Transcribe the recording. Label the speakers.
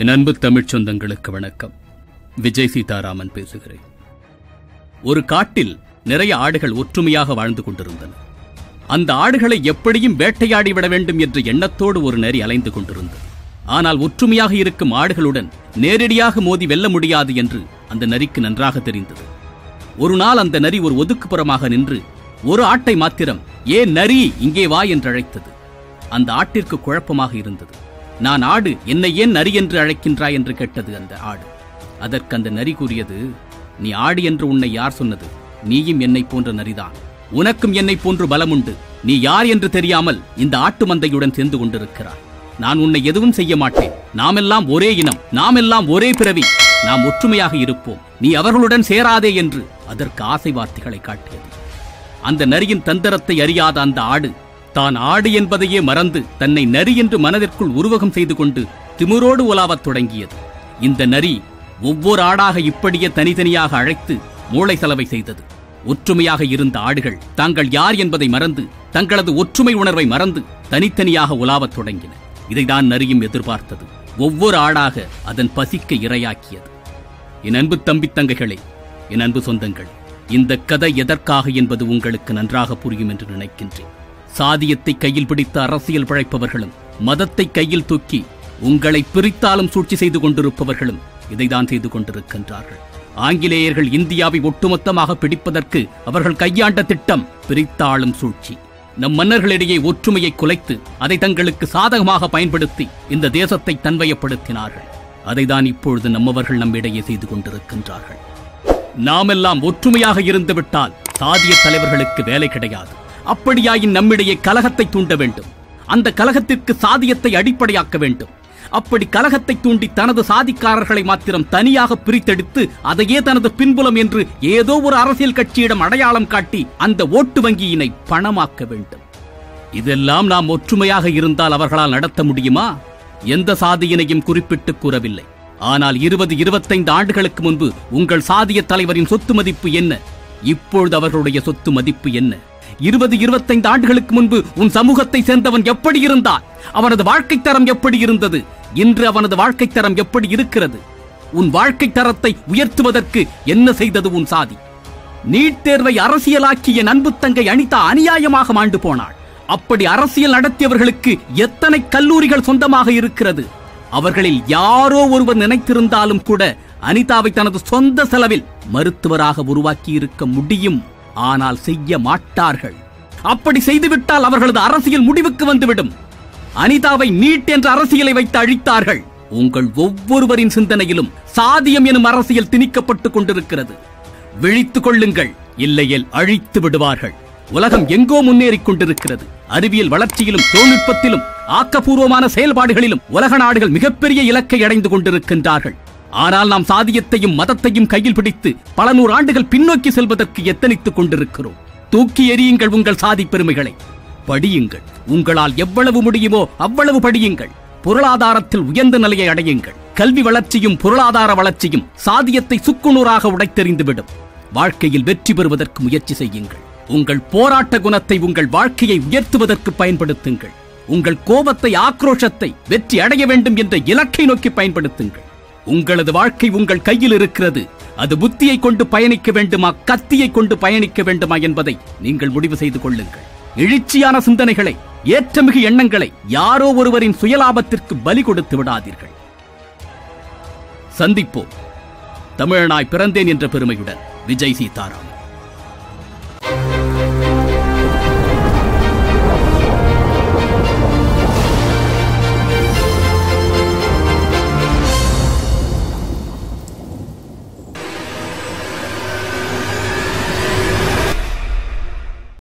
Speaker 1: என் அன்பு தமிழ்ச் சொந்தங்களுக்கு வணக்கம் விஜய் சீதாராமன் பேசுகிறேன் ஒரு காட்டில் நிறைய ஆடுகள் ஒற்றுமையாக வாழ்ந்து கொண்டிருந்தன அந்த ஆடுகளை எப்படியும் வேட்டையாடி விட வேண்டும் என்ற எண்ணத்தோடு ஒரு நரி அலைந்து கொண்டிருந்தது ஆனால் ஒற்றுமையாக இருக்கும் ஆடுகளுடன் நேரடியாக மோதி வெல்ல முடியாது என்று அந்த நரிக்கு நன்றாக தெரிந்தது ஒரு நாள் அந்த நரி ஒரு ஒதுக்குப்புறமாக நின்று ஒரு ஆட்டை மாத்திரம் ஏ நரி இங்கே வா என்று அழைத்தது அந்த ஆட்டிற்கு குழப்பமாக இருந்தது நான் ஆடு என்னை ஏன் நரி என்று அழைக்கின்றாய் என்று கேட்டது அந்த ஆடு அதற்கு அந்த நரி கூறியது நீ ஆடு என்று உன்னை யார் சொன்னது நீயும் என்னை போன்ற நரிதான் உனக்கும் என்னை போன்று பலம் உண்டு நீ யார் என்று தெரியாமல் இந்த ஆட்டு மந்தையுடன் சேர்ந்து கொண்டிருக்கிறாய் நான் உன்னை எதுவும் செய்ய மாட்டேன் நாமெல்லாம் ஒரே இனம் நாமெல்லாம் ஒரே பிறவி நாம் ஒற்றுமையாக இருப்போம் நீ அவர்களுடன் சேராதே என்று அதற்கு ஆசை வார்த்தைகளை காட்டியது அந்த நரியின் தந்திரத்தை அறியாத அந்த ஆடு தான் ஆடு என்பதையே மறந்து தன்னை நரி என்று மனதிற்குள் உருவகம் செய்து கொண்டு திமிரோடு உலாவத் தொடங்கியது இந்த நரி ஒவ்வொரு ஆடாக இப்படியே தனித்தனியாக அழைத்து மூளை செலவை செய்தது ஒற்றுமையாக இருந்த ஆடுகள் தாங்கள் யார் என்பதை மறந்து தங்களது ஒற்றுமை உணர்வை மறந்து தனித்தனியாக உலாவத் தொடங்கின இதைதான் நரியும் எதிர்பார்த்தது ஒவ்வொரு ஆடாக அதன் பசிக்க இரையாக்கியது என் அன்பு தம்பி தங்கைகளே என் அன்பு சொந்தங்களே இந்த கதை எதற்காக என்பது உங்களுக்கு நன்றாக புரியும் என்று நினைக்கின்றேன் சாதியத்தை கையில் பிடித்த அரசியல் பிழைப்பவர்களும் மதத்தை கையில் தூக்கி உங்களை பிரித்தாலும் சூழ்ச்சி செய்து கொண்டிருப்பவர்களும் இதைதான் செய்து கொண்டிருக்கின்றார்கள் ஆங்கிலேயர்கள் இந்தியாவை ஒட்டுமொத்தமாக பிடிப்பதற்கு அவர்கள் கையாண்ட திட்டம் பிரித்தாளும் சூழ்ச்சி நம் மன்னர்களிடையே ஒற்றுமையை குலைத்து அதை தங்களுக்கு சாதகமாக பயன்படுத்தி இந்த தேசத்தை தன்வயப்படுத்தினார்கள் அதைதான் இப்பொழுது நம்மவர்கள் நம்மிடையே செய்து கொண்டிருக்கின்றார்கள் நாமெல்லாம் ஒற்றுமையாக இருந்துவிட்டால் சாதிய தலைவர்களுக்கு வேலை கிடையாது அப்படியாயின் நம்மிடையே கலகத்தை தூண்ட வேண்டும் அந்த கலகத்திற்கு சாதியத்தை அடிப்படையாக்க வேண்டும் அப்படி கலகத்தை தூண்டி தனது சாதிக்காரர்களை மாத்திரம் தனியாக பிரித்தெடுத்து அதையே தனது பின்புலம் என்று ஏதோ ஒரு அரசியல் கட்சியிடம் அடையாளம் காட்டி அந்த ஓட்டு வங்கியினை பணமாக்க வேண்டும் இதெல்லாம் நாம் ஒற்றுமையாக இருந்தால் அவர்களால் நடத்த முடியுமா எந்த சாதியினையும் குறிப்பிட்டு கூறவில்லை ஆனால் இருபது இருபத்தைந்து ஆண்டுகளுக்கு முன்பு உங்கள் சாதிய தலைவரின் சொத்து மதிப்பு என்ன இப்பொழுது அவர்களுடைய சொத்து மதிப்பு என்ன இருபது இருபத்தைந்து ஆண்டுகளுக்கு முன்பு உன் சமூகத்தை சேர்ந்தவன் எப்படி இருந்தான் அவனது வாழ்க்கை தரம் எப்படி இருந்தது இன்று அவனது வாழ்க்கை தரம் எப்படி இருக்கிறது உன் வாழ்க்கை தரத்தை உயர்த்துவதற்கு என்ன செய்தது உன் சாதி நீட் தேர்வை அரசியலாக்கிய நண்பு தங்கை அனிதா அநியாயமாக மாண்டு போனாள் அப்படி அரசியல் நடத்தியவர்களுக்கு எத்தனை கல்லூரிகள் சொந்தமாக இருக்கிறது அவர்களில் யாரோ ஒருவர் நினைத்திருந்தாலும் கூட அனிதாவை தனது சொந்த செலவில் மருத்துவராக உருவாக்கி இருக்க முடியும் ஆனால் செய்ய மாட்டார்கள் அப்படி செய்துவிட்டால் அவர்களது அரசியல் முடிவுக்கு வந்துவிடும் அனிதாவை நீட் என்ற அரசியலை வைத்து அழித்தார்கள் உங்கள் ஒவ்வொருவரின் சிந்தனையிலும் சாதியம் எனும் அரசியல் திணிக்கப்பட்டுக் கொண்டிருக்கிறது விழித்துக் கொள்ளுங்கள் இல்லையேல் அழித்து விடுவார்கள் உலகம் எங்கோ முன்னேறிக் கொண்டிருக்கிறது அறிவியல் வளர்ச்சியிலும் தொழில்நுட்பத்திலும் ஆக்கப்பூர்வமான செயல்பாடுகளிலும் உலக நாடுகள் மிகப்பெரிய இலக்கை அடைந்து கொண்டிருக்கின்றார்கள் ஆனால் நாம் சாதியத்தையும் மதத்தையும் கையில் பிடித்து பல நூறு ஆண்டுகள் பின்னோக்கி செல்வதற்கு எத்தனித்துக் கொண்டிருக்கிறோம் தூக்கி எறியுங்கள் உங்கள் சாதி பெருமைகளை படியுங்கள் உங்களால் எவ்வளவு முடியுமோ அவ்வளவு படியுங்கள் பொருளாதாரத்தில் உயர்ந்த நிலையை அடையுங்கள் கல்வி வளர்ச்சியும் பொருளாதார வளர்ச்சியும் சாதியத்தை சுக்குநூறாக உடைத்தெறிந்துவிடும் வாழ்க்கையில் வெற்றி பெறுவதற்கு முயற்சி செய்யுங்கள் உங்கள் போராட்ட குணத்தை உங்கள் வாழ்க்கையை உயர்த்துவதற்கு பயன்படுத்துங்கள் உங்கள் கோபத்தை ஆக்ரோஷத்தை வெற்றி அடைய வேண்டும் என்ற இலக்கை நோக்கி பயன்படுத்துங்கள் உங்களது வாழ்க்கை உங்கள் கையில் இருக்கிறது அது புத்தியை கொண்டு பயணிக்க வேண்டுமா கத்தியை கொண்டு பயணிக்க வேண்டுமா என்பதை நீங்கள் முடிவு செய்து கொள்ளுங்கள் எழுச்சியான சிந்தனைகளை ஏற்றமிகு எண்ணங்களை யாரோ ஒருவரின் சுயலாபத்திற்கு பலி கொடுத்து விடாதீர்கள் சந்திப்போம் தமிழனாய் பிறந்தேன் என்ற பெருமையுடன் விஜய் சீதாராமன்